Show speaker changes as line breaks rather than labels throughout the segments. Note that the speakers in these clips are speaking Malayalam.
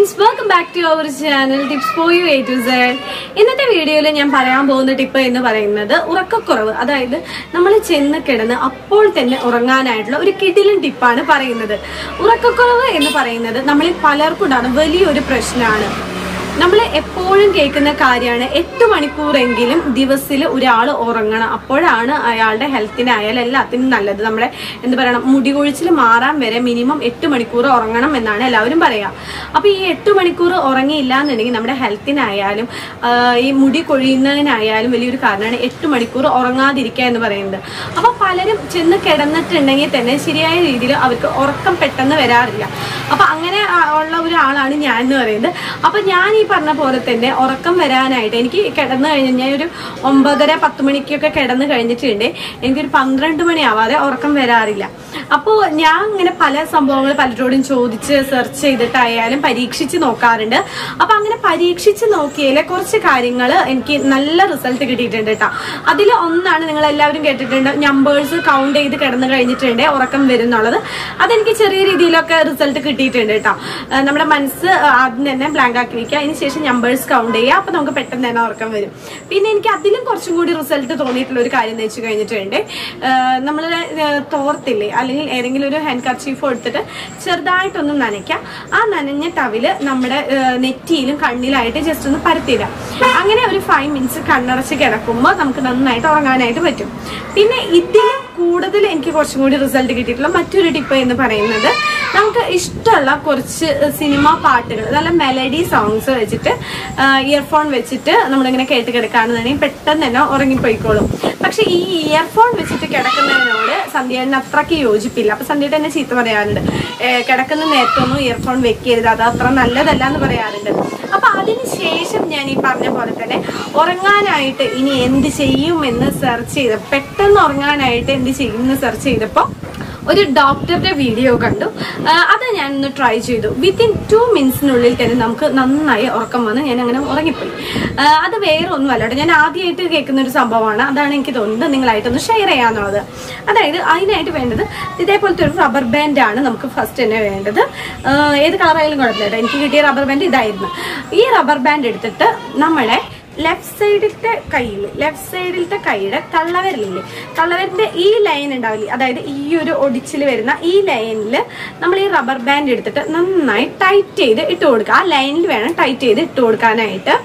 friends welcome back to our channel tips for you A to Z ഇന്നത്തെ വീഡിയോയിൽ ഞാൻ പറയാൻ പോകുന്ന ടിപ്പ് എന്ന് പറയുന്നത് ഉറക്കക്കുറവ് അതായത് നമ്മൾ ചെന്ന് കിടന്ന് അപ്പോൾ തന്നെ ഉറങ്ങാനായിട്ടുള്ള ഒരു കിടിലൻ ടിപ്പാണ് പറയുന്നത് ഉറക്കക്കുറവ് എന്ന് പറയുന്നത് നമ്മളിൽ പലർക്കും ഉണ്ടാകുന്ന വലിയൊരു പ്രശ്നമാണ് നമ്മൾ എപ്പോഴും കേൾക്കുന്ന കാര്യമാണ് എട്ട് മണിക്കൂറെങ്കിലും ദിവസത്തിൽ ഒരാൾ ഉറങ്ങണം അപ്പോഴാണ് അയാളുടെ ഹെൽത്തിനായാലും എല്ലാത്തിനും നല്ലത് നമ്മുടെ എന്ത് പറയണം മുടി കൊഴിച്ചിൽ മാറാൻ വരെ മിനിമം എട്ട് മണിക്കൂർ ഉറങ്ങണം എന്നാണ് എല്ലാവരും പറയാ അപ്പൊ ഈ എട്ട് മണിക്കൂർ ഉറങ്ങിയില്ല എന്നുണ്ടെങ്കിൽ നമ്മുടെ ഹെൽത്തിനായാലും ആഹ് ഈ മുടി കൊഴിയുന്നതിനായാലും വലിയൊരു കാരണമാണ് എട്ട് മണിക്കൂർ ഉറങ്ങാതിരിക്കുക എന്ന് പറയുന്നത് അപ്പൊ പലരും ചെന്ന് കിടന്നിട്ടുണ്ടെങ്കിൽ തന്നെ ശരിയായ രീതിയിൽ അവർക്ക് ഉറക്കം പെട്ടെന്ന് വരാറില്ല അപ്പൊ അങ്ങനെ ആ, ഉള്ള ഒരാളാണ് ഞാൻ എന്ന് പറയുന്നത് അപ്പൊ ഞാൻ ഈ പറഞ്ഞ പോലെ തന്നെ ഉറക്കം വരാനായിട്ട് എനിക്ക് കിടന്നു കഴിഞ്ഞാൽ ഞാൻ ഒരു ഒമ്പതര പത്ത് മണിക്കൊക്കെ കിടന്നു കഴിഞ്ഞിട്ടുണ്ട് എനിക്കൊരു പന്ത്രണ്ട് മണിയാവാതെ ഉറക്കം വരാറില്ല അപ്പോൾ ഞാൻ ഇങ്ങനെ പല സംഭവങ്ങൾ പലരോടും ചോദിച്ച് സെർച്ച് ചെയ്തിട്ടായാലും പരീക്ഷിച്ച് നോക്കാറുണ്ട് അപ്പൊ അങ്ങനെ പരീക്ഷിച്ച് നോക്കിയതിൽ കുറച്ച് കാര്യങ്ങൾ എനിക്ക് നല്ല റിസൾട്ട് കിട്ടിയിട്ടുണ്ട് കേട്ടോ അതിൽ ഒന്നാണ് നിങ്ങൾ എല്ലാവരും കേട്ടിട്ടുണ്ട് നമ്പേഴ്സ് കൗണ്ട് ചെയ്ത് കിടന്നു കഴിഞ്ഞിട്ടുണ്ട് ഉറക്കം വരുന്നുള്ളത് അതെനിക്ക് ചെറിയ രീതിയിലൊക്കെ റിസൾട്ട് കിട്ടിയിട്ടുണ്ട് കേട്ടോ ആ, നമ്മുടെ മനസ്സ് ആദ്യം തന്നെ ബ്ലാങ്ക് ആക്കി വെക്കുക അതിന് ശേഷം നമ്പേഴ്സ് കൗണ്ട് ചെയ്യുക അപ്പൊ നമുക്ക് പെട്ടെന്ന് തന്നെ ഉറക്കം വരും പിന്നെ എനിക്ക് അതിലും കുറച്ചും കൂടി റിസൾട്ട് തോന്നിയിട്ടുള്ള ഒരു കാര്യം എന്ന് വെച്ച് കഴിഞ്ഞിട്ടുണ്ട് നമ്മൾ തോർത്തില്ലേ അല്ലെങ്കിൽ ഏതെങ്കിലും ഒരു ഹാൻഡ് കർച്ചീഫ് എടുത്തിട്ട് ചെറുതായിട്ടൊന്ന് നനയ്ക്കുക ആ നനഞ്ഞ ടവില് നമ്മുടെ ആ, നെറ്റിയിലും കണ്ണിലായിട്ട് ജസ്റ്റ് ഒന്ന് പരത്തിയിടുക അങ്ങനെ ഒരു ഫൈവ് മിനിറ്റ്സ് കണ്ണടച്ച് കിടക്കുമ്പോൾ നമുക്ക് നന്നായിട്ട് ഉറങ്ങാനായിട്ട് പറ്റും പിന്നെ ഇതിലും കൂടുതൽ എനിക്ക് കുറച്ചും കൂടി റിസൾട്ട് കിട്ടിയിട്ടുള്ള മറ്റൊരു ടിപ്പ് എന്ന് പറയുന്നത് നമുക്ക് ഇഷ്ടമുള്ള കുറച്ച് സിനിമ പാട്ടുകൾ നല്ല മെലഡി സോങ്സ് വെച്ചിട്ട് ഇയർഫോൺ വെച്ചിട്ട് നമ്മളിങ്ങനെ കേട്ട് കിടക്കുകയാണെന്നുണ്ടെങ്കിൽ പെട്ടെന്ന് തന്നെ ഉറങ്ങിപ്പോയിക്കോളും പക്ഷെ ഈ ഇയർഫോൺ വെച്ചിട്ട് കിടക്കുന്നതിനോട് സന്ധ്യേട്ടന് അത്രയ്ക്ക് യോജിപ്പില്ല അപ്പൊ സന്ധ്യേട്ടൻ എന്നെ ചീത്ത പറയാറുണ്ട് ഏർ കിടക്കുന്ന നേരത്തൊന്നും ഇയർഫോൺ വെക്കരുത് അത് അത്ര നല്ലതല്ല എന്ന് പറയാറുണ്ട് അപ്പൊ അതിന് ശേഷം ഞാൻ ഈ പറഞ്ഞ പോലെ തന്നെ ഉറങ്ങാനായിട്ട് ഇനി എന്ത് ചെയ്യും എന്ന് സെർച്ച് ചെയ്ത് പെട്ടെന്ന് ഉറങ്ങാനായിട്ട് എന്ത് ചെയ്യും എന്ന് സെർച്ച് ചെയ്തപ്പോൾ ഒരു ഡോക്ടറുടെ വീഡിയോ കണ്ടു ആ, അത് ഞാൻ ഒന്ന് ട്രൈ ചെയ്തു വിത്തിൻ ടു മിനിറ്റ്സിനുള്ളിൽ തന്നെ നമുക്ക് നന്നായി ഉറക്കം വന്ന് ഞാൻ അങ്ങനെ ഉറങ്ങിപ്പോയി ആ, അത് വേറെ ഒന്നുമല്ല കേട്ടോ ഞാൻ ആദ്യമായിട്ട് കേൾക്കുന്ന ഒരു സംഭവമാണ് അതാണ് എനിക്ക് തോന്നുന്നത് നിങ്ങളായിട്ടൊന്ന് ഷെയർ ചെയ്യാന്നുള്ളത് അതായത് അതിനായിട്ട് വേണ്ടത് ഇതേപോലത്തെ ഒരു റബ്ബർ ബാൻഡ് ആണ് നമുക്ക് ഫസ്റ്റ് തന്നെ വേണ്ടത് ആ, ഏത് കളറായാലും കുഴപ്പമില്ല കേട്ടോ എനിക്ക് കിട്ടിയ റബ്ബർ ബാൻഡ് ഇതായിരുന്നു ഈ റബ്ബർ ബാൻഡ് എടുത്തിട്ട് നമ്മുടെ ലെഫ്റ്റ് സൈഡിലത്തെ കയ്യിൽ ലെഫ്റ്റ് സൈഡിലത്തെ കൈയുടെ തള്ളവിരലില്ലേ തള്ളവിരലിന്റെ ഈ ലൈൻ ഉണ്ടാവില്ലേ അതായത് ഈ ഒരു ഒടിച്ചിൽ വരുന്ന ഈ ലൈനിൽ നമ്മൾ ഈ റബ്ബർ ബാൻഡ് എടുത്തിട്ട് നന്നായി ടൈറ്റ് ചെയ്ത് ഇട്ട് കൊടുക്കുക ആ ലൈനിൽ വേണം ടൈറ്റ് ചെയ്ത് ഇട്ട് കൊടുക്കാനായിട്ട്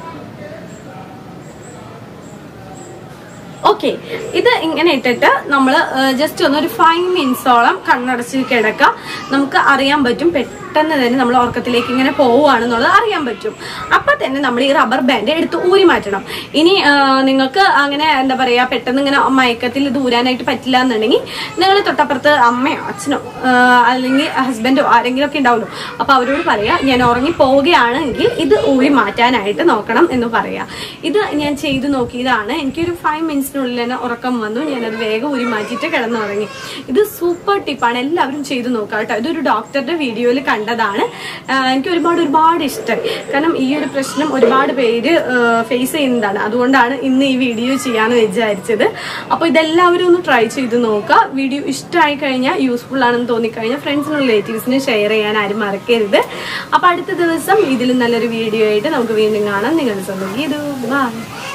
ഓക്കെ ഇത് ഇങ്ങനെ ഇട്ടിട്ട് നമ്മൾ ജസ്റ്റ് ഒന്ന് ഒരു ഫൈവ് മിനിറ്റ്സോളം കണ്ണടച്ച് കിടക്കുക നമുക്ക് അറിയാൻ പറ്റും പെട്ടെന്ന് തന്നെ നമ്മൾ ഉറക്കത്തിലേക്ക് ഇങ്ങനെ പോവുകയാണെന്നുള്ളത് അറിയാൻ പറ്റും അപ്പൊ തന്നെ നമ്മൾ ഈ റബ്ബർ ബാൻഡ് എടുത്ത് ഊരി മാറ്റണം ഇനി ആ, നിങ്ങൾക്ക് അങ്ങനെ എന്താ പറയാ പെട്ടെന്ന് ഇങ്ങനെ മയക്കത്തിൽ ദൂരാനായിട്ട് പറ്റില്ല എന്നുണ്ടെങ്കിൽ നിങ്ങൾ തൊട്ടപ്പുറത്ത് അമ്മയോ അച്ഛനോ ആ, അല്ലെങ്കിൽ ഹസ്ബൻഡോ ആരെങ്കിലും ഒക്കെ ഉണ്ടാവുമല്ലോ അപ്പൊ അവരോട് പറയാ ഞാൻ ഉറങ്ങി പോവുകയാണെങ്കിൽ ഇത് ഊരി മാറ്റാനായിട്ട് നോക്കണം എന്ന് പറയാ ഇത് ഞാൻ ചെയ്തു നോക്കിയതാണ് എനിക്കൊരു ഫൈവ് മിനിറ്റ്സിനുള്ളിൽ തന്നെ ഉറക്കം വന്നു ഞാനത് വേഗം ഊരി മാറ്റിയിട്ട് കിടന്നുറങ്ങി ഇത് സൂപ്പർ ടിപ്പാണ് എല്ലാവരും ചെയ്തു നോക്കുക കേട്ടോ ഇതൊരു ഡോക്ടറുടെ വീഡിയോയിൽ കണ്ടതാണ് ആ, എനിക്ക് ഒരുപാട് ഒരുപാട് ഇഷ്ടമായി കാരണം ഈ ഒരു പ്രശ്നം ഒരുപാട് പേര് ഫേസ് ചെയ്യുന്നതാണ് അതുകൊണ്ടാണ് ഇന്ന് ഈ വീഡിയോ ചെയ്യാന്ന് വിചാരിച്ചത് അപ്പോൾ ഇതെല്ലാവരും ഒന്ന് ട്രൈ ചെയ്ത് നോക്കുക വീഡിയോ ഇഷ്ടമായി കഴിഞ്ഞാൽ യൂസ്ഫുൾ ആണെന്ന് തോന്നിക്കഴിഞ്ഞാൽ ഫ്രണ്ട്സിനും റിലേറ്റീവ്സിനും ഷെയർ ചെയ്യാൻ ആരും മറക്കരുത് അപ്പോൾ അടുത്ത ദിവസം ഇതിലും നല്ലൊരു വീഡിയോ ആയിട്ട് നമുക്ക് വീണ്ടും കാണാം നിങ്ങളുടെ സ്വന്തം ഗീതു ബൈ